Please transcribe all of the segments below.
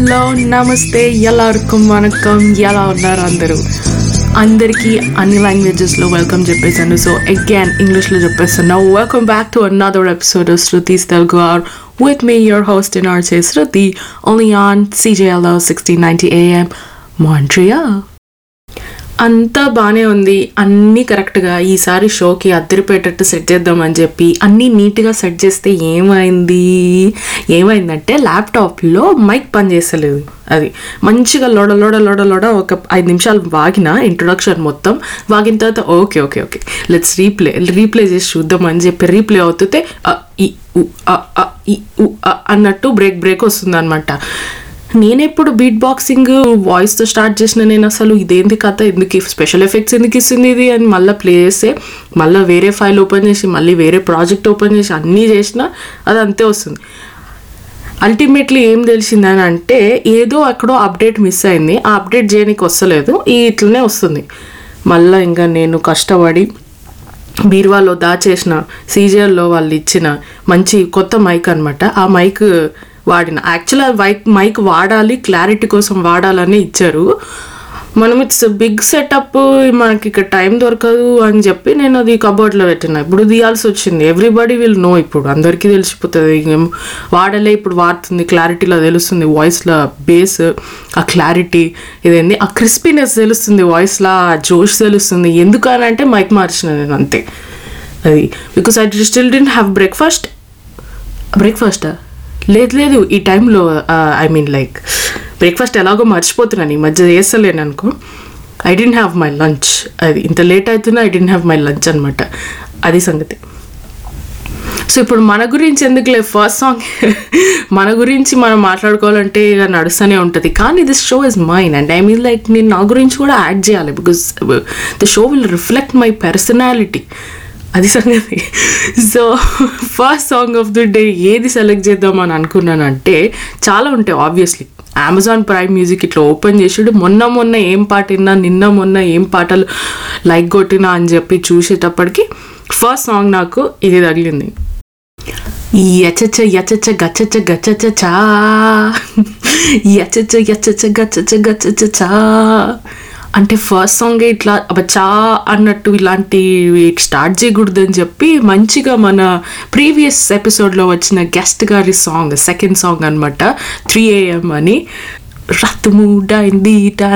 Hello నమస్తే ఎల్లరికం వనకం ఎలా ఉన్నారు అందరూ అందరికీ అన్ని లాంగ్వేజెస్లో వెల్కమ్ చెప్పేసాను సో అగైన్ ఇంగ్లీష్లో చెప్పేస్తాను welcome back to another episode of Shruti's Telugu are with me your host in R J Shruti only on CJL sixteen ninety AM Montreal అంతా బాగానే ఉంది అన్నీ కరెక్ట్గా ఈసారి షోకి అద్దరిపోయేటట్టు సెట్ చేద్దామని చెప్పి అన్నీ నీట్గా సెట్ చేస్తే ఏమైంది ఏమైందంటే ల్యాప్టాప్లో మైక్ పనిచేస్తలేదు అది మంచిగా లోడ లోడ లోడ లోడ ఒక ఐదు నిమిషాలు వాగిన ఇంట్రొడక్షన్ మొత్తం వాగిన తర్వాత okay okay okay let's replay replay చేసి చూద్దాం అని చెప్పి రీప్లే అవుతుంటే అ, ఈ ఉ, అ, అ, ఈ ఉ, అ అన్నట్టు బ్రేక్ బ్రేక్ వస్తుంది అనమాట నేనెప్పుడు బీట్ బాక్సింగ్ వాయిస్తో స్టార్ట్ చేసిన నేను అసలు ఇదేంది కథ ఎందుకు స్పెషల్ ఎఫెక్ట్స్ ఎందుకు ఇస్తుంది ఇది అని మళ్ళీ ప్లే చేస్తే మళ్ళీ వేరే ఫైల్ ఓపెన్ చేసి మళ్ళీ వేరే ప్రాజెక్ట్ ఓపెన్ చేసి అన్నీ చేసినా అది అంతే వస్తుంది అల్టిమేట్లీ ఏం తెలిసిందని అంటే ఏదో అక్కడో అప్డేట్ మిస్ అయింది ఆ అప్డేట్ చేయడానికి వస్తలేదు ఈ ఇట్లనే వస్తుంది మళ్ళీ ఇంకా నేను కష్టపడి బీరువాలో దాచేసిన సీజర్లో వాళ్ళు ఇచ్చిన మంచి కొత్త మైక్ అనమాట ఆ మైక్ వాడిన యాక్చువల్ ఆ మైక్ మైక్ వాడాలి క్లారిటీ కోసం వాడాలని ఇచ్చారు మనం ఇట్స్ బిగ్ సెటప్ మనకి ఇక్కడ టైం దొరకదు అని చెప్పి నేను అది కబోర్డ్లో పెట్టిన ఇప్పుడు తీయాల్సి వచ్చింది ఎవ్రీబడి విల్ నో ఇప్పుడు అందరికీ తెలిసిపోతుంది ఇంకేం వాడలే ఇప్పుడు వాడుతుంది క్లారిటీలో తెలుస్తుంది వాయిస్లో బేస్ ఆ క్లారిటీ ఇదేంది ఆ క్రిస్పీనెస్ తెలుస్తుంది వాయిస్లో ఆ జోష్ తెలుస్తుంది ఎందుకు అని అంటే మైక్ మార్చిన నేను అంతే అది because I still didn't have breakfast బ్రేక్ఫాస్టా లేదు లేదు ఈ టైంలో ఐ మీన్ లైక్ బ్రేక్ఫాస్ట్ ఎలాగో మర్చిపోతున్నాను ఈ మధ్య చేస్తలేను అనుకో I didn't have my lunch అది ఇంత లేట్ అవుతున్నా I didn't have my lunch అనమాట అది సంగతి సో ఇప్పుడు మన గురించి ఎందుకులే ఫస్ట్ సాంగ్ మన గురించి మనం మాట్లాడుకోవాలంటే ఇక నడుస్తూనే ఉంటుంది కానీ this show is mine and I mean like నేను నా గురించి కూడా యాడ్ చేయాలి because the show will reflect my personality అది సంగతి so first song of the day ఏది సెలెక్ట్ చేద్దామని అనుకున్నానంటే చాలా ఉంటాయి ఆబ్వియస్లీ అమెజాన్ ప్రైమ్ మ్యూజిక్ ఇట్లా ఓపెన్ చేసాడు మొన్న మొన్న ఏం పాట విన్నా నిన్న మొన్న ఏం పాటలు లైక్ కొట్టినా అని చెప్పి చూసేటప్పటికి ఫస్ట్ సాంగ్ నాకు ఇది తగిలింది యచచ్చ యచచ్చ గచ్చచ్చ గచ్చచ్చ చా యచచ్చ యచచ్చ గచ్చచ్చ గచ్చచ్చ చా అంటే ఫస్ట్ సాంగ్ ఇట్లా అబ్బా చా అన్నట్టు ఇలాంటి స్టార్ట్ చేయకూడదని చెప్పి మంచిగా మన ప్రీవియస్ ఎపిసోడ్లో వచ్చిన గెస్ట్ గారి సాంగ్ సెకండ్ సాంగ్ అనమాట త్రీ ఏఎం అని రత్తుమూడైంది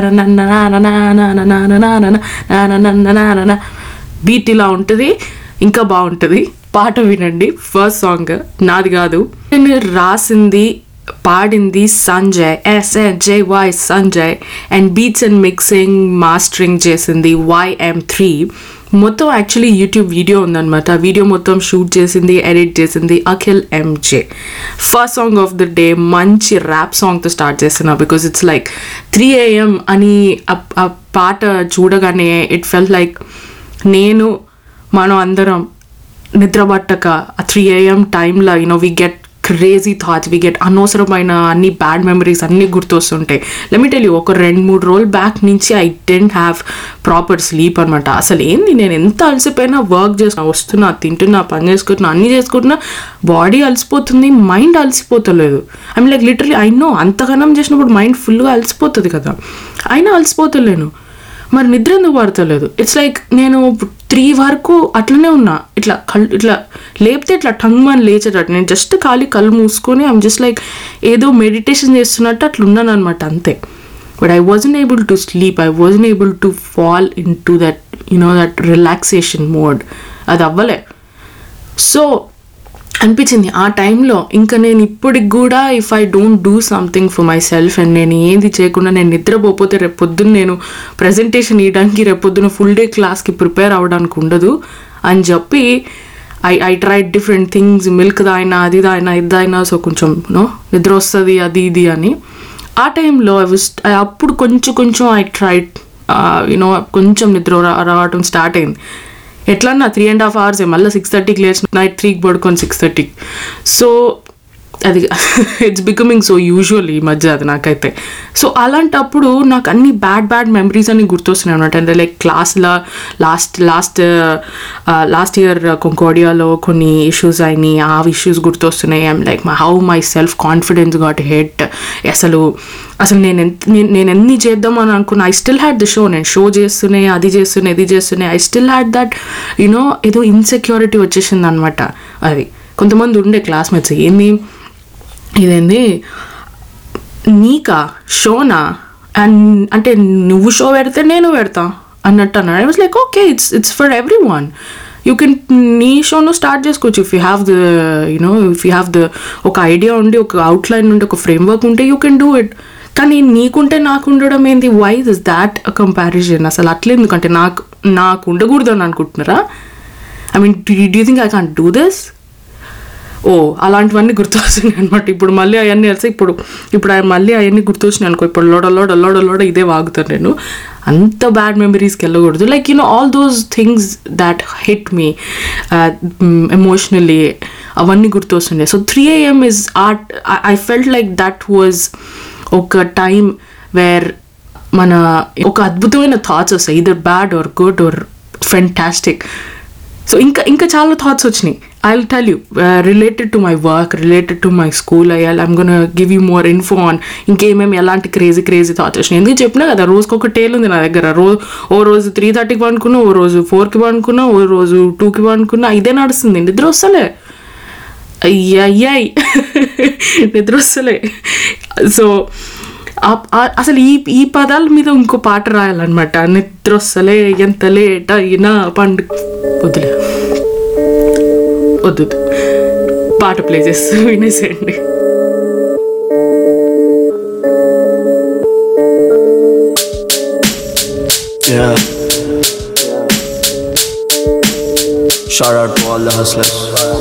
బీట్ ఇలా ఉంటుంది ఇంకా బాగుంటుంది పాట వినండి ఫస్ట్ సాంగ్ నాది కాదు నేను రాసింది పాడింది Sanjay SNJ Y Sanjay and beats and mixing mastering చేసింది వైఎం త్రీ మొత్తం యాక్చువల్లీ యూట్యూబ్ వీడియో ఉందన్నమాట ఆ వీడియో మొత్తం షూట్ చేసింది ఎడిట్ చేసింది Akhil MJ first song of the day మంచి ర్యాప్ సాంగ్తో స్టార్ట్ చేస్తున్నా because it's like three AM అని ఆ- ఆ పాట చూడగానే ఇట్ ఫెల్ లైక్ నేను మనం అందరం నిద్రపట్టక త్రీ ఏఎం టైంలో you know we get crazy thoughts we get అనవసరమైన అన్ని బ్యాడ్ మెమరీస్ అన్నీ గుర్తొస్తుంటాయి లెమిటెల్ ఒక రెండు మూడు రోజులు బ్యాక్ నుంచి I didn't have proper sleep అనమాట అసలు ఏంది నేను ఎంత అలసిపోయినా వర్క్ చేస్తున్నా వస్తున్నా తింటున్నా పని చేసుకుంటున్నా అన్నీ చేసుకుంటున్నా బాడీ అలసిపోతుంది మైండ్ అలసిపోతలేదు I'm like literally I know అంతగానం చేసినప్పుడు మైండ్ ఫుల్గా అలసిపోతుంది కదా అయినా అలసిపోతలేను మరి నిద్ర ఎందుకు పడతలేదు ఇట్స్ లైక్ నేను త్రీ వరకు అట్లనే ఉన్నా ఇట్లా కళ్ళు ఇట్లా లేపితే ఇట్లా టంగ్ మని లేచేటట్టు నేను జస్ట్ ఖాళీ కళ్ళు మూసుకొని ఐమ్ జస్ట్ లైక్ ఏదో మెడిటేషన్ చేస్తున్నట్టు అట్లా ఉన్నాను అనమాట అంతే but I wasn't able to sleep I wasn't able to fall into that you know that relaxation mode అది అవ్వలే సో అనిపించింది ఆ టైంలో ఇంకా నేను ఇప్పటికి కూడా if I don't do something for myself and నేను ఏది చేయకుండా నేను నిద్రపోతే రేపు పొద్దున్న నేను ప్రజెంటేషన్ ఇవ్వడానికి రేపు పొద్దున్న ఫుల్ డే క్లాస్కి ప్రిపేర్ అవ్వడానికి ఉండదు అని చెప్పి I I try different things milk దాయినా అది దాయినా ఇది దాయినా సో కొంచెం నో నిద్ర వస్తుంది అది ఇది అని ఆ టైంలో ఐ వాస్ అప్పుడు కొంచెం కొంచెం ఐ ట్రైడ్ యూనో కొంచెం నిద్ర రా- రావడం స్టార్ట్ అయింది ఎట్లన్నా త్రీ అండ్ హాఫ్ అవర్స్ మళ్ళీ సిక్స్ థర్టీకి లేచిన నైట్ త్రీకి పడుకొని సిక్స్ థర్టీకి సో అది ఇట్స్ బికమింగ్ సో యూజువల్ ఈ మధ్య అది నాకైతే సో అలాంటప్పుడు నాకు అన్ని బ్యాడ్ బ్యాడ్ మెమరీస్ అన్ని గుర్తొస్తున్నాయి అనమాట అంటే లైక్ క్లాస్లో లాస్ట్ లాస్ట్ లాస్ట్ ఇయర్ కొంకోడియాలో కొన్ని ఇష్యూస్ అయినాయి ఆ ఇష్యూస్ గుర్తొస్తున్నాయి I'm like my how myself confidence got hit అసలు అసలు నేను ఎంత నేను నేను ఎన్ని చేద్దాం అని అనుకున్నా I still had the show నేను షో చేస్తూనే అది చేస్తూనే ఇది చేస్తూనే I still had that you know ఏదో ఇన్సెక్యూరిటీ వచ్చేసింది అనమాట అది కొంతమంది ఉండే క్లాస్మేట్స్ ఏంది ఇదేంది నీకా షోనా అండ్ అంటే నువ్వు షో పెడితే నేను పెడతా అన్నట్టు అన్నాడు I was like okay it's it's for everyone you can నీ షోను స్టార్ట్ చేసుకోవచ్చు if you have the you know if you have the ఒక ఐడియా ఉండి ఒక అవుట్లైన్ ఉండి ఒక ఫ్రేమ్వర్క్ ఉంటే యూ కెన్ డూ ఇట్ కానీ నీకుంటే నాకు ఉండడం ఏంది why is that a comparison అసలు అట్లా ఎందుకంటే నాకు నాకు ఉండకూడదు అని అనుకుంటున్నారా I mean do you think I can't do this ఓ అలాంటివన్నీ గుర్తొస్తున్నాయి అనమాట ఇప్పుడు మళ్ళీ అవన్నీ వెళ్తే ఇప్పుడు ఇప్పుడు ఆయన మళ్ళీ అవన్నీ గుర్తొచ్చినాయి అనుకో ఇప్పుడు లోడ లోడ లోడ లోడ ఇదే వాగుతాను నేను అంత బ్యాడ్ మెమరీస్కి వెళ్ళకూడదు like you know all those things that hit me emotionally అవన్నీ గుర్తొస్తున్నాయి so three AM is art I felt like that was ఒక టైం వేర్ మన ఒక అద్భుతమైన థాట్స్ వస్తాయి either bad or good or fantastic so ఇంకా ఇంకా చాలా థాట్స్ వచ్చినాయి I will tell you related to my work related to my school అయ్యాలి I'm gonna give you more info on ఇంకేమేమి ఎలాంటి క్రేజీ క్రేజీ థాట్స్ వచ్చినాయి ఎందుకు చెప్పినా కదా రోజుకి ఒక టేల్ ఉంది నా దగ్గర రో ఓ రోజు త్రీ థర్టీకి పండుకున్నా ఓ రోజు ఫోర్కి పండుకున్నా ఓ రోజు టూకి పండుకున్నా ఇదే నడుస్తుంది నిద్ర వస్తలే అయ్యాయి నిద్ర వస్తలే సో అసలు ఈ ఈ పదాల మీద ఇంకో పాట రాయాలన్నమాట నిద్ర వస్తలే ఎంత లేట్ అయినా పండు వద్దులే వద్దు పాట ప్లే చేస్తూ వినేసేయండి Yeah. Shout out to all the hustlers.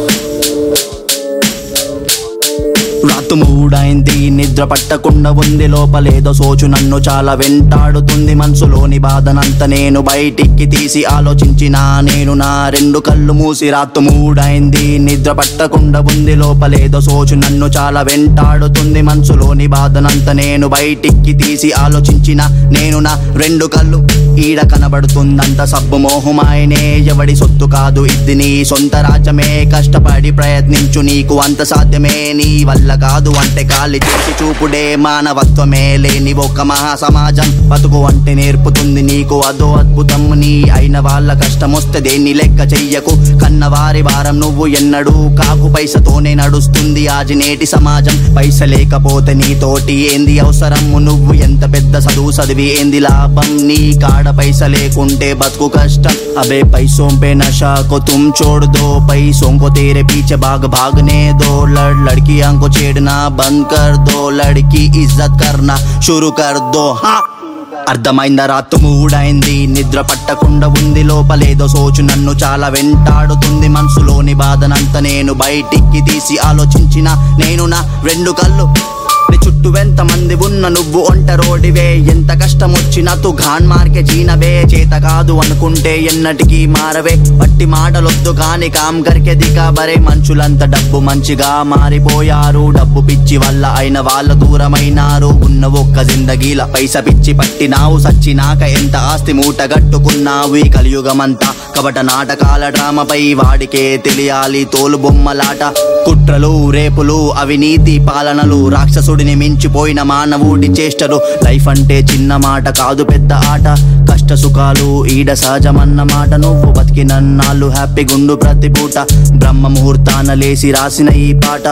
రాతు మూడైంది నిద్ర పట్టకుండా ఉంది లోపలేదో సోచు నన్ను చాలా వెంటాడుతుంది మనసులోని బాధనంత నేను బయటికి తీసి ఆలోచించిన నేను నా రెండు కళ్ళు మూసి రాతు మూడైంది నిద్ర పట్టకుండా ఉంది లోపలేదో సోచు నన్ను చాలా వెంటాడుతుంది మనసులోని బాధనంత నేను బయటికి తీసి ఆలోచించిన నేను నా రెండు కళ్ళు ఈడ కనబడుతుందంత సబ్బు మోహమాయనే ఎవడి సొత్తు కాదు ఇది నీ సొంత రాజ్యమే కష్టపడి ప్రయత్నించు నీకు అంత సాధ్యమే నీ వల్ల కాదు అంటే కాలి చేసి చూపుడే మానవత్వమే లేని ఒక మహా సమాజం బతుకు అంటే నేర్పుతుంది నీకు అదో అద్భుతం నీ అయిన వాళ్ళ కష్టం వస్తే దేన్ని లెక్క చెయ్యకు కన్నవారి భారం నువ్వు ఎన్నడూ కాకు పైసతోనే నడుస్తుంది ఆజి నేటి సమాజం పైస లేకపోతే నీతోటి ఏంది అవసరము నువ్వు ఎంత పెద్ద చదువు చదివి ఏంది లాభం నీ కాడ పైస లేకుంటే బతుకు కష్టం అబే पैसों पे नशा को तुम छोड़ दो पैसों को तेरे पीछे भाग भागने दो लड़ लड़कियां को छेड़ना बंद कर दो लड़की इज्जत करना शुरू कर दो हाँ అర్థమైందా రాత్రు మూడైంది నిద్ర పట్టకుండా ఉంది లోపలేదో సోచు నన్ను చాలా వెంటాడుతుంది మనసులోని బాధనంత నేను బయటికి తీసి ఆలోచించిన నేను నా రెండు కళ్ళు నీ చుట్టూ ఎంత మంది ఉన్న నువ్వు ఒంట రోడివే ఎంత కష్టం వచ్చినా తు ఘాన్ మార్కే జీనవే చేత కాదు అనుకుంటే ఎన్నటికీ మారవే పట్టి మాటలొద్దు కాని కామ్ కరికే దిగా బరే మనుషులంత డబ్బు మంచిగా మారిపోయారు డబ్బు పిచ్చి వల్ల అయిన వాళ్ళ దూరమైనారు ఉన్న ఒక్క జిందగీల పైస పిచ్చి పట్టినావు సచ్చినాక ఎంత ఆస్తి మూట గట్టుకున్నావు ఈ కలియుగమంతా కపట నాటకాల డ్రామపై వాడికే తెలియాలి తోలు బొమ్మలాట కుట్రలు రేపులు అవినీతి పాలనలు రాక్షసుడిని మించిపోయిన మానవుడి చేష్టలు లైఫ్ అంటే చిన్న మాట కాదు పెద్ద ఆట కష్ట సుఖాలు ఈడ సహజమన్న మాట నువ్వు బతికినన్నాళ్ళు హ్యాపీ గుండు ప్రతి పూట బ్రహ్మ ముహూర్తాన లేసి రాసిన ఈ పాట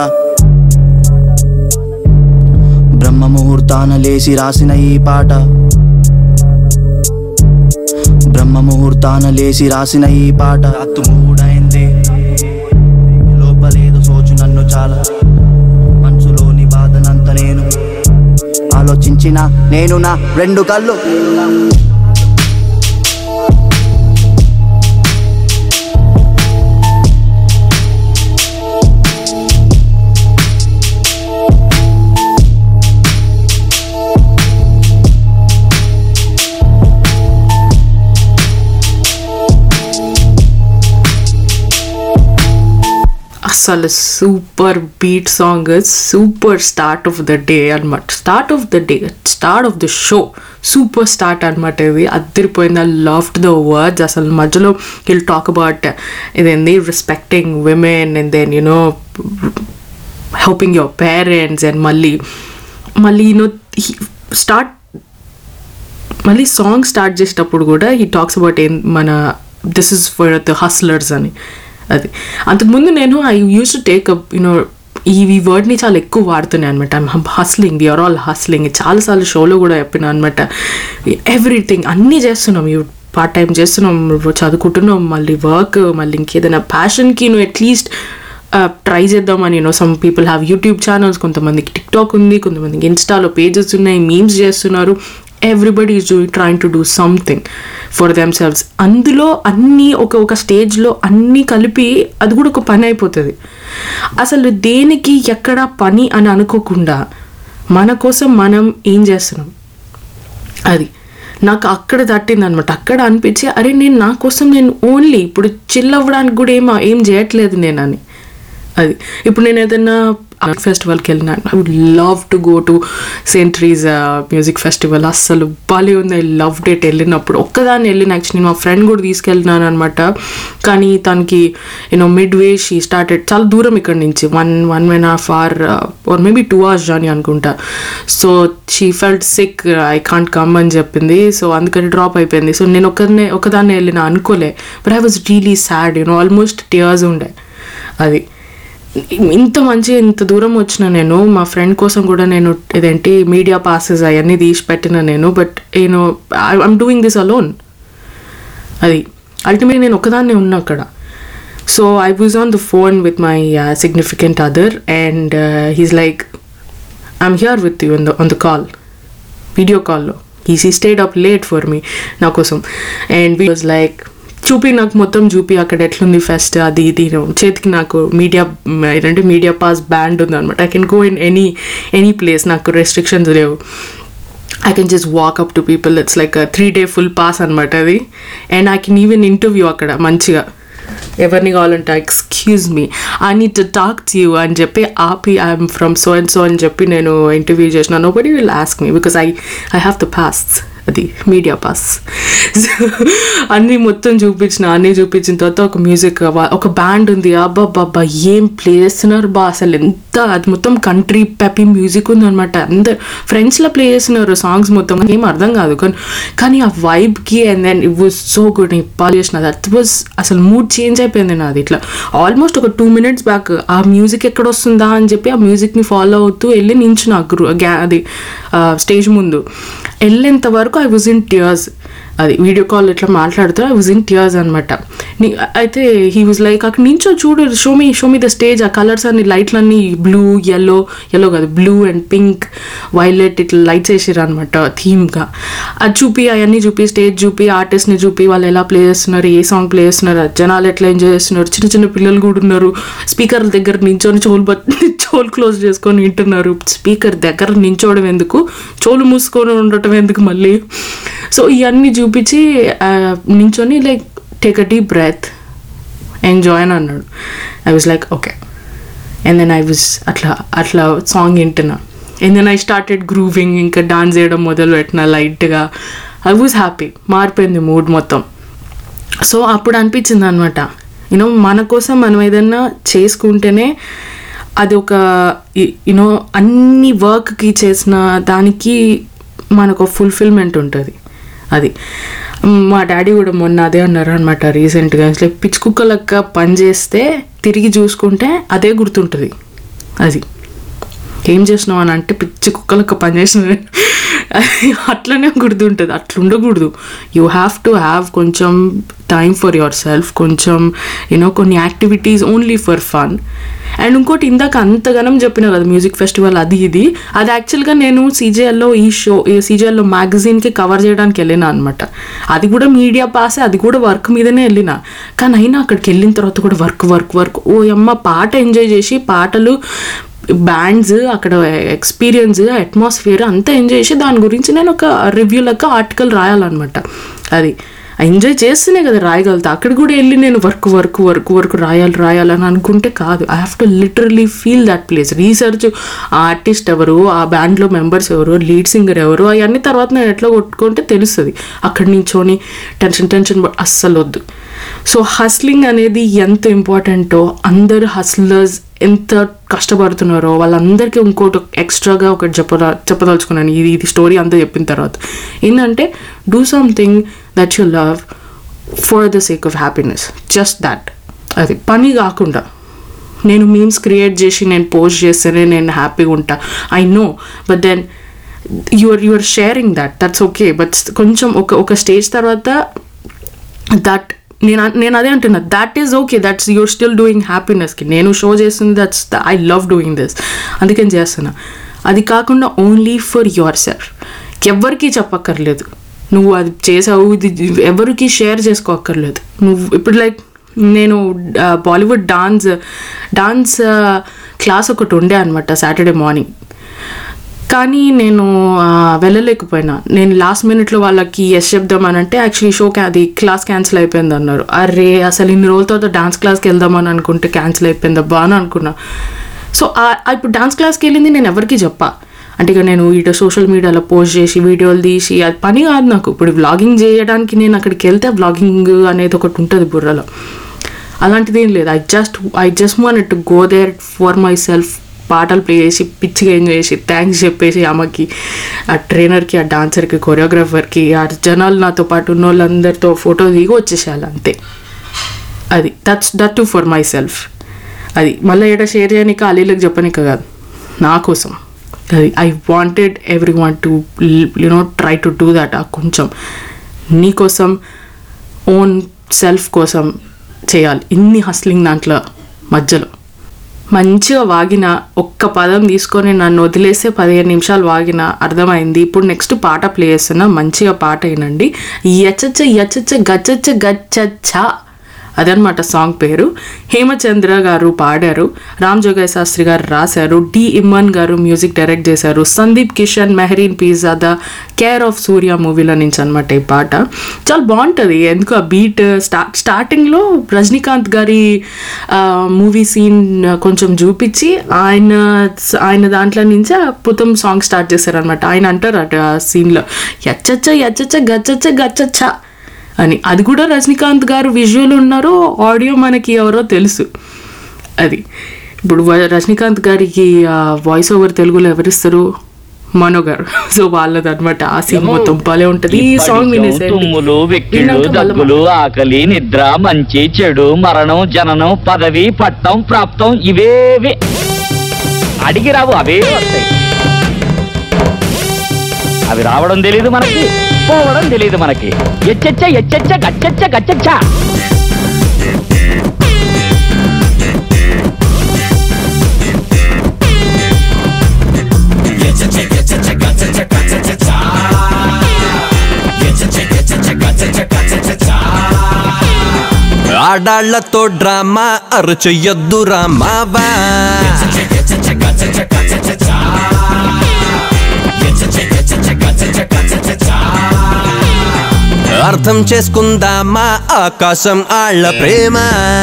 బ్రహ్మ ముహూర్తాన లేసి రాసిన ఈ పాట బ్రహ్మ ముహూర్తాన లేసి రాసిన ఈ పాట అత్తు మూడైంది లోపలేదో సోచు నన్ను చాలా మనసులోని బాధనంత నేను ఆలోచించిన నేను నా రెండు కళ్ళు అసలు super beat song super start of the day అనమాట start of the day start of the show super start అనమాట ఇది అద్దరిపోయింది ఐ లవ్ ద వర్డ్స్ అసలు మధ్యలో విల్ టాక్ అబౌట్ ఇదేంది respecting women and then you know helping your parents and మళ్ళీ మళ్ళీ you know start మళ్ళీ సాంగ్ స్టార్ట్ చేసేటప్పుడు కూడా ఈ టాక్స్ అబౌట్ ఏం మన this is for the hustlers అని అది అంతకుముందు నేను I use to take up you know ఈ ఈ వర్డ్ని చాలా ఎక్కువ వాడుతున్నాయి అనమాట I'm hustling we are all hustling చాలాసార్లు షోలో కూడా చెప్పిన అనమాట ఎవ్రీథింగ్ అన్నీ చేస్తున్నాం యూ పార్ట్ టైం చేస్తున్నాం చదువుకుంటున్నాం మళ్ళీ వర్క్ మళ్ళీ ఇంకేదైనా ప్యాషన్కి నువ్వు అట్లీస్ట్ ట్రై చేద్దామని you know some people have YouTube channels కొంతమందికి టిక్టాక్ ఉంది కొంతమందికి ఇన్స్టాలో పేజెస్ ఉన్నాయి మీమ్స్ చేస్తున్నారు everybody is doing trying to do something for themselves అందులో అన్నీ ఒక ఒక స్టేజ్లో అన్నీ కలిపి అది కూడా ఒక పని అయిపోతుంది అసలు దేనికి ఎక్కడ పని అని అనుకోకుండా మన కోసం మనం ఏం చేస్తున్నాం అది నాకు అక్కడ తట్టింది అనమాట అక్కడ అనిపించి అరే నేను నా కోసం నేను ఓన్లీ ఇప్పుడు చిల్ అవ్వడానికి కూడా ఏం ఏం చేయట్లేదు నేను అని అది ఇప్పుడు నేను ఏదైనా ఆర్ట్ ఫెస్టివల్కి వెళ్ళినా I would love to go to Sentries music festival అస్సలు భలే ఉంది ఐ లవ్ డేట్ వెళ్ళినప్పుడు ఒక్కదాన్ని వెళ్ళిన యాక్చువల్లీ మా ఫ్రెండ్ కూడా తీసుకెళ్ళినాను అనమాట కానీ తనకి you know midway she started చాలా దూరం ఇక్కడ నుంచి one one and half hour or maybe two hours journey అనుకుంటా so she felt sick I can't come అని చెప్పింది సో అందుకని డ్రాప్ అయిపోయింది సో నేను ఒకరినే ఒకదాన్ని వెళ్ళిన అనుకోలే but I was really sad you know almost tears ఉండే అది ఇంత మంచి ఇంత దూరం వచ్చిన నేను మా ఫ్రెండ్ కోసం కూడా నేను ఇదేంటి మీడియా పాసెస్ అవన్నీ తీసి పెట్టిన నేను బట్ నేను ఐఎమ్ డూయింగ్ దిస్ అలోన్ అది అల్టిమేట్ నేను ఒకదాన్ని ఉన్నా అక్కడ so I was on the phone with my significant other and he's like I'm here with you on the on the call video కాల్లో he's stayed up late for me నా కోసం and was like చూపి నాకు మొత్తం చూపి అక్కడ ఎట్లుంది pest అది ఇది చేతికి నాకు మీడియా ఏంటంటే మీడియా పాస్ బ్యాండ్ ఉంది అనమాట I can go in any any place నాకు రెస్ట్రిక్షన్స్ లేవు I can just walk up to people it's like three day full pass అనమాట అది and I can even interview అక్కడ మంచిగా ఎవరిని కావాలంటే excuse me I need to talk to you అని చెప్పి ఆపి I'm from so and so అని చెప్పి నేను ఇంటర్వ్యూ చేసిన nobody will ask me because I I have the pass అది మీడియా పాస్ అన్నీ మొత్తం చూపించిన అన్నీ చూపించిన తర్వాత ఒక మ్యూజిక్ ఒక బ్యాండ్ ఉంది అబ్బా బాబా ఏం ప్లే చేస్తున్నారు బా అసలు ఎంత అది మొత్తం కంట్రీ పెపీ మ్యూజిక్ ఉందన్నమాట అందరు ఫ్రెండ్స్లో ప్లే చేస్తున్నారు సాంగ్స్ మొత్తం ఏం అర్థం కాదు కానీ కానీ ఆ వైబ్కి and then it was so good పాలు చేసిన దట్ వాజ్ అసలు మూడ్ చేంజ్ అయిపోయింది నాది ఇట్లా ఆల్మోస్ట్ ఒక టూ మినిట్స్ బ్యాక్ ఆ మ్యూజిక్ ఎక్కడ వస్తుందా అని చెప్పి ఆ మ్యూజిక్ని ఫాలో అవుతూ వెళ్ళి నించున్నా గ్రూ గ్యా అది స్టేజ్ ముందు వెళ్ళేంత వరకు ఐ వాజ్ ఇన్ టియర్స్ అది వీడియో కాల్ ఇట్లా మాట్లాడుతూ ఐ వాజ్ ఇన్ టియర్స్ అనమాట అయితే హీ వాజ్ లైక్ అక్కడ నించో చూడు show me show me the stage ఆ కలర్స్ అన్ని లైట్లన్నీ బ్లూ ఎల్లో ఎల్లో కాదు బ్లూ అండ్ పింక్ వైలెట్ ఇట్లా లైట్స్ వేసారు అనమాట థీమ్గా అది చూపి అవన్నీ చూపి స్టేజ్ చూపి ఆర్టిస్ట్ని చూపి వాళ్ళు ఎలా ప్లే చేస్తున్నారు ఏ సాంగ్ ప్లే చేస్తున్నారు జనాలు ఎట్లా ఎంజాయ్ చేస్తున్నారు చిన్న చిన్న పిల్లలు కూడా ఉన్నారు స్పీకర్ దగ్గర నించొని చోలు బట్ చోలు క్లోజ్ చేసుకొని వింటున్నారు స్పీకర్ దగ్గర నించోవడం ఎందుకు చోలు మూసుకొని ఉండటం ఎందుకు మళ్ళీ సో ఇవన్నీ చూపించి నించొని like take a deep breath enjoy అని అన్నాడు I was like okay and then I was అట్లా అట్లా సాంగ్ వింటున్నా and then I started grooving ఇంకా డాన్స్ చేయడం మొదలు పెట్టిన లైట్గా ఐ వాజ్ హ్యాపీ మారిపోయింది మూడ్ మొత్తం సో అప్పుడు అనిపించింది అనమాట యూనో మన కోసం మనం ఏదన్నా చేసుకుంటేనే అది ఒక యూనో అన్ని వర్క్కి చేసిన దానికి మనకు ఫుల్ఫిల్మెంట్ ఉంటుంది అది మా డాడీ కూడా మొన్న అదే అన్నారు అనమాట రీసెంట్గా లైక్ పిచ్చి కుక్క లెక్క పని చేస్తే తిరిగి చూసుకుంటే అదే గుర్తుంటుంది అది ఏం చేసినావు అని అంటే పిచ్చి కుక్క లెక్క పని చేసిన అట్లనే గుర్తుంటుంది అట్లా ఉండకూడదు యూ హ్యావ్ టు హ్యావ్ కొంచెం టైం ఫర్ యువర్ సెల్ఫ్ కొంచెం యూనో కొన్ని activities only for fun and ఇంకోటి ఇందాక అంతగానం చెప్పిన కదా మ్యూజిక్ ఫెస్టివల్ అది ఇది అది యాక్చువల్గా నేను సీజేఎల్లో ఈ షో సీజేఎల్లో మ్యాగజైన్కి కవర్ చేయడానికి వెళ్ళిన అనమాట అది కూడా మీడియా పాస్ అది కూడా వర్క్ మీదనే వెళ్ళిన కానీ అయినా అక్కడికి వెళ్ళిన తర్వాత కూడా వర్క్ వర్క్ వర్క్ ఓ అమ్మ పాట ఎంజాయ్ చేసి పాటలు బ్యాండ్స్ అక్కడ ఎక్స్పీరియన్స్ అట్మాస్ఫియర్ అంతా ఎంజాయ్ చేసి దాని గురించి నేను ఒక రివ్యూ లెక్క ఆర్టికల్ రాయాలన్నమాట అది ఎంజాయ్ చేస్తేనే కదా రాయగలుగుతా అక్కడ కూడా వెళ్ళి నేను వర్క్ వర్క్ వర్క్ వర్క్ రాయాలి రాయాలని అనుకుంటే కాదు I have to literally feel that place research ఆ ఆర్టిస్ట్ ఎవరు ఆ బ్యాండ్లో మెంబర్స్ ఎవరు లీడ్ సింగర్ ఎవరు అవన్నీ తర్వాత నేను ఎట్లా కొట్టుకుంటే తెలుస్తుంది అక్కడి నుంచోని టెన్షన్ టెన్షన్ ప- అస్సలు వద్దు సో హస్లింగ్ అనేది ఎంత ఇంపార్టెంటో అందరు హస్లర్స్ ఎంత కష్టపడుతున్నారో వాళ్ళందరికీ ఇంకోటి ఎక్స్ట్రాగా ఒకటి చెప్పదా చెప్పదలుచుకున్నాను ఇది ఇది స్టోరీ అంతా చెప్పిన తర్వాత ఏంటంటే do something that you love for the sake of happiness just that అది పని కాకుండా నేను మీమ్స్ క్రియేట్ చేసి నేను పోస్ట్ చేస్తేనే నేను హ్యాపీగా ఉంటా I know but then your your sharing that that's okay but కొంచెం ఒక ఒక స్టేజ్ తర్వాత దట్ నేను అ- నేను అదే అంటున్నా that is okay that's your still doing హ్యాపీనెస్కి నేను షో చేస్తుంది that's I love doing this అందుకని చేస్తున్నా అది కాకుండా ఓన్లీ ఫర్ యువర్ సెల్ఫ్ ఎవరికి చెప్పక్కర్లేదు నువ్వు అది చేసావు ఇది ఎవరికి షేర్ చేసుకోక్కర్లేదు నువ్వు ఇప్పుడు లైక్ నేను బాలీవుడ్ డాన్స్ డాన్స్ క్లాస్ ఒకటి ఉండే అనమాట సాటర్డే మార్నింగ్ కానీ నేను ఆ, వెళ్ళలేకపోయినా నేను లాస్ట్ మినిట్లో వాళ్ళకి ఎస్ చెప్దామని అంటే యాక్చువల్లీ షో క్యా అది క్లాస్ క్యాన్సిల్ అయిపోయింది అన్నారు అరే అసలు ఇన్ని రోజుల తర్వాత డాన్స్ క్లాస్కి వెళ్దామని అనుకుంటే క్యాన్సిల్ అయిపోయింది అబ్బా అని అనుకున్నా సో ఆ- ఆ ఇప్పుడు డాన్స్ క్లాస్కి వెళ్ళింది నేను ఎవరికి చెప్పా అంటే ఇక నేను ఇటు సోషల్ మీడియాలో పోస్ట్ చేసి వీడియోలు తీసి అది పని కాదు నాకు ఇప్పుడు వ్లాగింగ్ చేయడానికి నేను అక్కడికి వెళ్తే వ్లాగింగ్ అనేది ఒకటి ఉంటుంది బుర్రలో అలాంటిది ఏం లేదు I just I just want to go there for myself పాటలు ప్లే చేసి పిచ్చిగా ఎంజాయ్ చేసి థ్యాంక్స్ చెప్పేసి ఆమెకి ఆ ట్రైనర్కి ఆ డాన్సర్కి కొరియోగ్రాఫర్కి ఆ జనాలు నాతో పాటు ఉన్న వాళ్ళందరితో ఫోటో దిగి వచ్చేసేయాలి అంతే అది that's that to for myself అది మళ్ళీ ఏడ షేర్ చేయడానికి అలీలకు చెప్పనిక కాదు నా కోసం అది I wanted every want to you know try to do that ఆ కొంచెం నీ కోసం ఓన్ సెల్ఫ్ కోసం చేయాలి ఇన్ని హస్లింగ్ దాంట్లో మధ్యలో మంచిగా వాగిన ఒక్క పదం తీసుకొని నన్ను వదిలేస్తే పదిహేను నిమిషాలు వాగిన అర్థమైంది ఇప్పుడు నెక్స్ట్ పాట ప్లే చేస్తున్నా మంచిగా పాట వినండి యచచ్చ యచచ్చ గచ్చచ్చ గచ్చచ్చ అదనమాట సాంగ్ పేరు హేమచంద్ర గారు పాడారు రామ్ జోగయ్య శాస్త్రి గారు రాశారు డి ఇమ్మన్ గారు మ్యూజిక్ డైరెక్ట్ చేశారు సందీప్ కిషన్ మెహరీన్ పిజ్జా కేర్ ఆఫ్ సూర్య మూవీలో నుంచి అనమాట ఈ పాట చాలా బాగుంటుంది ఎందుకు ఆ బీట్ స్టార్ట్ స్టార్టింగ్లో రజనీకాంత్ గారి మూవీ సీన్ కొంచెం చూపించి ఆయన ఆయన దాంట్లో నుంచి ఆ పుతం సాంగ్ స్టార్ట్ చేశారనమాట ఆయన అంటారు అటు ఆ సీన్లో ఎచ్చచ్చ ఎచ్చచ్చ గచ్చచ్చ గచ్చచ్చ అని అది కూడా రజనీకాంత్ గారు విజువల్ ఉన్నారు ఆడియో మనకి ఎవరో తెలుసు అది ఇప్పుడు వ- రజనీకాంత్ గారికి వాయిస్ ఓవర్ తెలుగులో ఎవరిస్తారు మనో గారు సో వాళ్ళది అనమాట ఆ సీన్ మొత్తం భలే ఉంటది ఈ సాంగ్ ఇప్పటికం వినేసేయండి తుమ్ములు వెక్కిళ్ళు విన్నాక మళ్ళా దగ్గులు ఆకలి నిద్ర మంచి చెడు మరణం జననం పదవి పట్టం ప్రాప్తం ఇవేవి అడిగి రావు అవే వస్తాయి అవి రావడం తెలియదు మనకి పోవడం తెలియదు మనకి ఎచ్చచ్చ ఎచ్చచ్చ గచ్చచ్చ గచ్చచ్చ ఆడాళ్లతో డ్రామా అరచెయ్యొద్దు రామావా అర్థం చేసుకుందామా ఆకాశం ఆళ్ళ ప్రేమ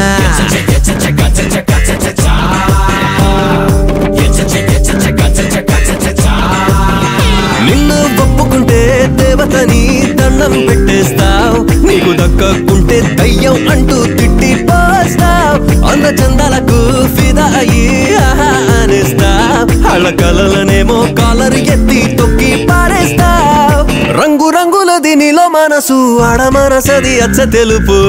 నిన్ను ఒప్పుకుంటే దేవతని దండం పెట్టేస్తావు నీకు దక్కకుంటే దయ్యం అంటూ తిట్టి పోస్తావు అంద చందాలకు ఫిదా అయ్యి ఆహా అనేస్తావు అళ్ళ కలలనేమో కాలరు ఎత్తి తొక్కి పారేస్తావు రంగు రంగుల దీనిలో మనసు ఆడ మనసది అచ్చ తెలుపు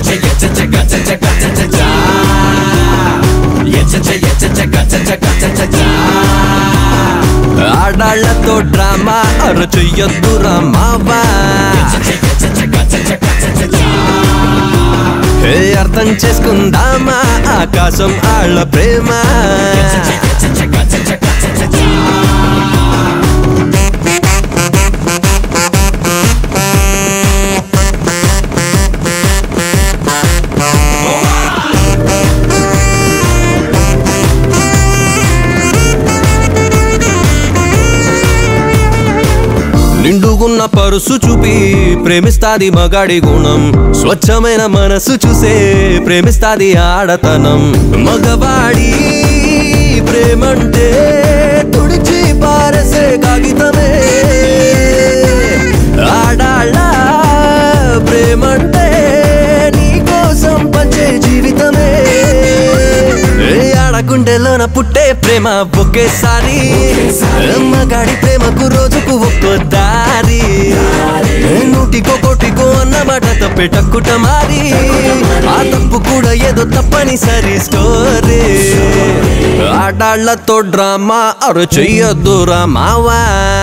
ఆడాళ్లతో డ్రామా అరచెయ్యొద్దు రామావా ఏ అర్థం చేసుకుందామా ఆకాశం ఆళ్ళ ప్రేమ నిండుగున్న పరుసు చూపి ప్రేమిస్తాది మగాడి గుణం స్వచ్ఛమైన మనసు చూసే ప్రేమిస్తాది ఆడతనం మగవాడి ప్రేమంటే తుడిచి పారసే కాగితమే ఆడాళ్ళ ప్రేమంటే నీ కోసం పంచే జీవితమే ఏ ఆడగుండెలోన పుట్టే ప్రేమ ఒకేసారి మగాడి ప్రేమకు రోజుకు ఒక్కో దారి నూటికో కోటికో అన్న మాట తప్పెటక్కుట మారి ఆ తప్పు కూడా ఏదో తప్పనిసరి స్టోరీ ఆడాళ్లతో డ్రామా అరు చెయ్యొద్దు రామావా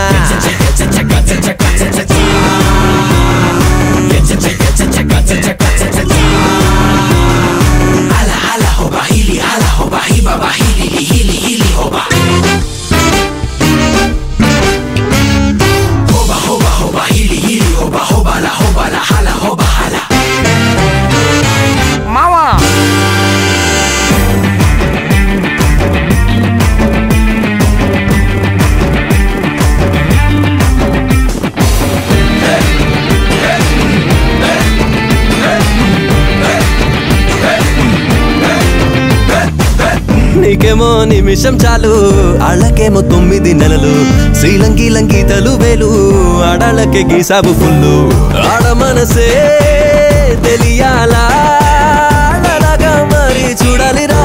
నీకేమో నిమిషం చాలు ఆళ్ళకేమో తొమ్మిది నెలలు శ్రీలంకి లంగీతలు వేలు ఆడాళ్ళకే గీసాబు ఫుల్లు ఆడ మనసే తెలియాలా ఆడలాగా మరి చూడాలిరా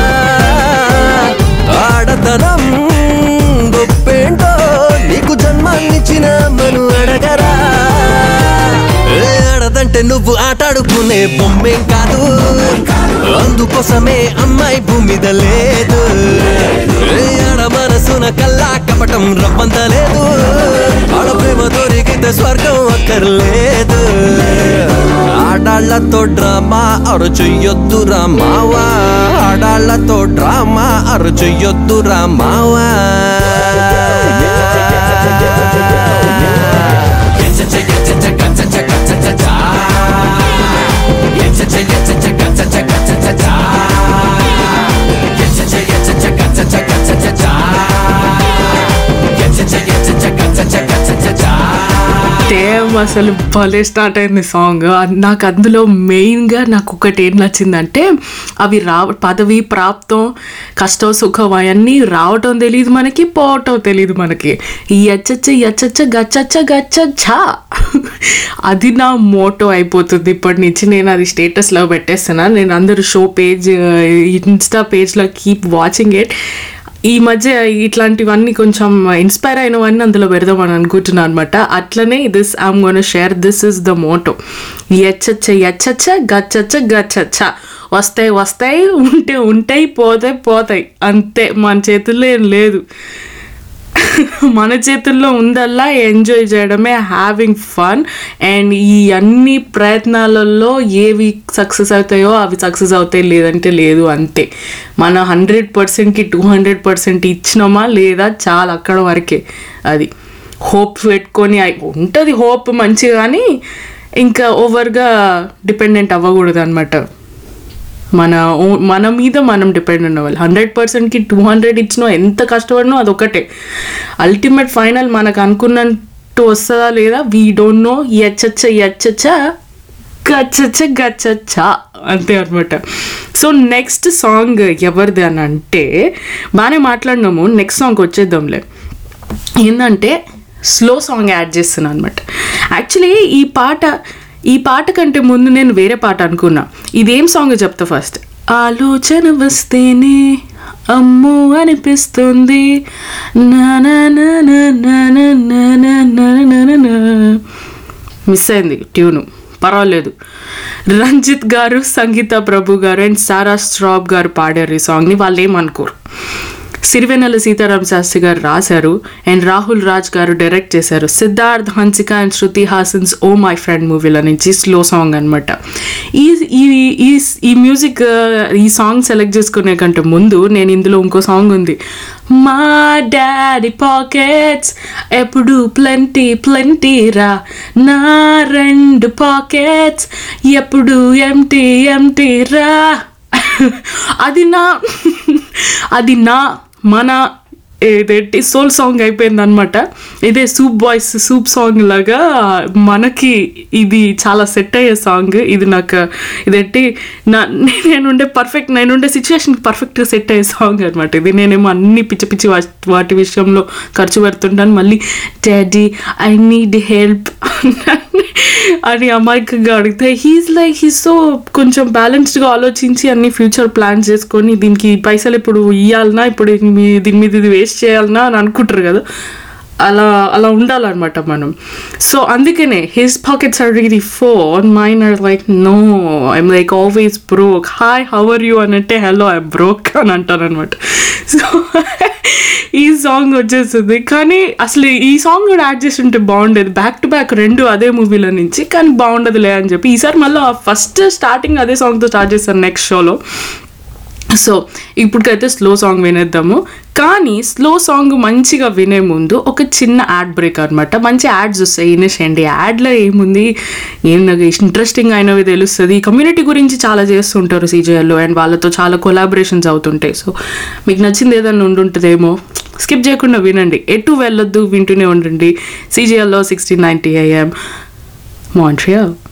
ఆడతనం గొప్పేంటో నీకు జన్మాన్నిచ్చిన మను అడగరా ఏ ఆడదంటే నువ్వు ఆటాడుకునే బొమ్మేం కాదు అందుకోసమే అమ్మాయి భూమి మీద లేదు ఏ ఆడ మనసున కల్లా కపటం రవ్వంత లేదు ఆడ ప్రేమ దొరికితే స్వర్గం అక్కర్లేదు ఆడాళ్లతో డ్రామా అరు చెయ్యొద్దు రామావా ఆడాళ్లతో డ్రామా అరు చెయ్యొద్దు రామావా సేమ్ అసలు భలే స్టార్ట్ అయింది సాంగ్ నాకు అందులో మెయిన్గా నాకు ఒకటి ఏం నచ్చిందంటే అవి రావ పదవి ప్రాప్తం కష్టం సుఖం అవన్నీ రావటం తెలియదు మనకి పోవటం తెలియదు మనకి ఈ ఎచ్చచ్చ ఎచ్చచ్చ గచ్చచ్చ గచ్చచ్చ అది నా మోటో అయిపోతుంది ఇప్పటి నుంచి నేను అది స్టేటస్లో పెట్టేస్తున్నా నేను అందరూ షో పేజ్ ఇన్స్టా పేజ్లో కీప్ వాచింగ్ ఇట్ ఈ మధ్య ఇట్లాంటివన్నీ కొంచెం ఇన్స్పైర్ అయినవన్నీ అందులో పెడదామని అనుకుంటున్నాను అనమాట అట్లనే this I'm gonna share this is the motto ఎచ్చచ్చ ఎచ్చచ్చ గచ్చచ్చ గచ్చచ్చ వస్తాయి వస్తాయి ఉంటే ఉంటాయి పోతాయి పోతాయి అంతే మన చేతుల్లో ఏం లేదు మన చేతుల్లో ఉందల్లా ఎంజాయ్ చేయడమే హ్యావింగ్ ఫన్ అండ్ ఈ అన్ని ప్రయత్నాలలో ఏవి సక్సెస్ అవుతాయో అవి సక్సెస్ అవుతాయి లేదంటే లేదు అంతే మన హండ్రెడ్ పర్సెంట్కి టూ హండ్రెడ్ పర్సెంట్ ఇచ్చినామా లేదా చాలా అక్కడ వరకే అది హోప్ పెట్టుకొని అయి- ఉంటుంది హోప్ మంచిగా కానీ ఇంకా ఓవర్గా డిపెండెంట్ అవ్వకూడదు అనమాట మన ఓ- మన మీద మనం డిపెండ్ ఉన్నవాళ్ళు హండ్రెడ్ పర్సెంట్కి టూ హండ్రెడ్ ఇచ్చినా ఎంత కష్టపడినో అదొకటే అల్టిమేట్ ఫైనల్ మనకు అనుకున్నట్టు వస్తుందా లేదా వీ డోంట్ నో ఎచ్చచ్చ ఎచ్చచ్చ గచ్చచ్చ గచ్చచ్చ అంతే అనమాట సో నెక్స్ట్ సాంగ్ ఎవరిది అని అంటే బాగానే మాట్లాడినాము నెక్స్ట్ సాంగ్ వచ్చేద్దాంలే ఏంటంటే స్లో సాంగ్ యాడ్ చేస్తున్నాను అనమాట యాక్చువల్లీ ఈ పాట ఈ పాట కంటే ముందు నేను వేరే పాట అనుకున్నా ఇదేం సాంగ్ చెప్తా ఫస్ట్ ఆలోచన వస్తేనే అమ్మో అనిపిస్తుంది నా నా నా నా నా నా నా నా నా నా నా నా. మిస్ అయింది ట్యూను పర్వాలేదు రంజిత్ గారు సంగీత ప్రభు గారు అండ్ సారా స్ట్రాబ్ గారు పాడారు ఈ సాంగ్ని వాళ్ళు ఏమనుకోరు సిరివెన్నెల సీతారాం శాస్త్రి గారు రాశారు అండ్ రాహుల్ రాజ్ గారు డైరెక్ట్ చేశారు Siddharth Hansika and Shruti Haasan's oh my friend మూవీల నుంచి స్లో సాంగ్ అనమాట ఈ ఈ ఈ ఈ మ్యూజిక్ ఈ సాంగ్ సెలెక్ట్ చేసుకునే కంటే ముందు నేను ఇందులో ఇంకో సాంగ్ ఉంది మా డాడీ పాకెట్స్ ఎప్పుడు ప్lenty ప్lenty రా నా రెండు పాకెట్స్ ఎప్పుడు ఎంటీ ఎంటీ రా అది నా అది నా మన ఏదేంటి సోల్ సాంగ్ అయిపోయింది అనమాట ఇదే సూప్ బాయ్స్ సూప్ సాంగ్ లాగా మనకి ఇది చాలా సెట్ అయ్యే సాంగ్ ఇది నాకు ఇదేంటి నా నేనుండే పర్ఫెక్ట్ నేనుండే సిచ్యువేషన్కి పర్ఫెక్ట్గా సెట్ అయ్యే సాంగ్ అనమాట ఇది నేనేమో అన్ని పిచ్చి పిచ్చి వా- వాటి విషయంలో ఖర్చు పెడుతుంటాను మళ్ళీ డాడీ ఐ నీడ్ హెల్ప్ అని అమాయకంగా అడిగితే హీస్ లైక్ హీస్ సో కొంచెం బ్యాలెన్స్డ్గా ఆలోచించి అన్ని ఫ్యూచర్ ప్లాన్స్ చేసుకొని దీనికి పైసలు ఇప్పుడు ఇవ్వాలనా ఇప్పుడు మీ దీని మీద ఇది వేస్ట్ చేయాలనా అని అనుకుంటారు కదా అలా అలా ఉండాలన్నమాట మనం సో అందుకనే his pockets are really for mine are like no I'm like always broke hi how are you అని అంటే హలో ఐ బ్రోక్ అని అంటాను అనమాట సో ఈ సాంగ్ వచ్చేస్తుంది కానీ అసలు ఈ సాంగ్ కూడా యాడ్ చేసి ఉంటే బాగుండేది బ్యాక్ టు బ్యాక్ రెండు అదే మూవీలో నుంచి కానీ బాగుండదులే అని చెప్పి ఈసారి మళ్ళీ ఫస్ట్ స్టార్టింగ్ అదే సాంగ్తో స్టార్ట్ చేస్తాను నెక్స్ట్ షోలో సో ఇప్పటికైతే స్లో సాంగ్ వినేద్దాము కానీ స్లో సాంగ్ మంచిగా వినే ముందు ఒక చిన్న యాడ్ బ్రేక్ అనమాట మంచి యాడ్స్ వస్తాయి వినేసేయండి యాడ్లో ఏముంది ఏం నాకు ఇంట్రెస్టింగ్ అయినవి తెలుస్తుంది కమ్యూనిటీ గురించి చాలా చేస్తుంటారు సీజీఎల్లో అండ్ వాళ్ళతో చాలా కొలాబరేషన్స్ అవుతుంటాయి సో మీకు నచ్చింది ఏదైనా ఉండుంటుందేమో స్కిప్ చేయకుండా వినండి ఎటు వెళ్ళొద్దు వింటూనే ఉండండి సీజీఎల్లో సిక్స్టీన్ నైంటీ ఐఎం మాంట్రియల్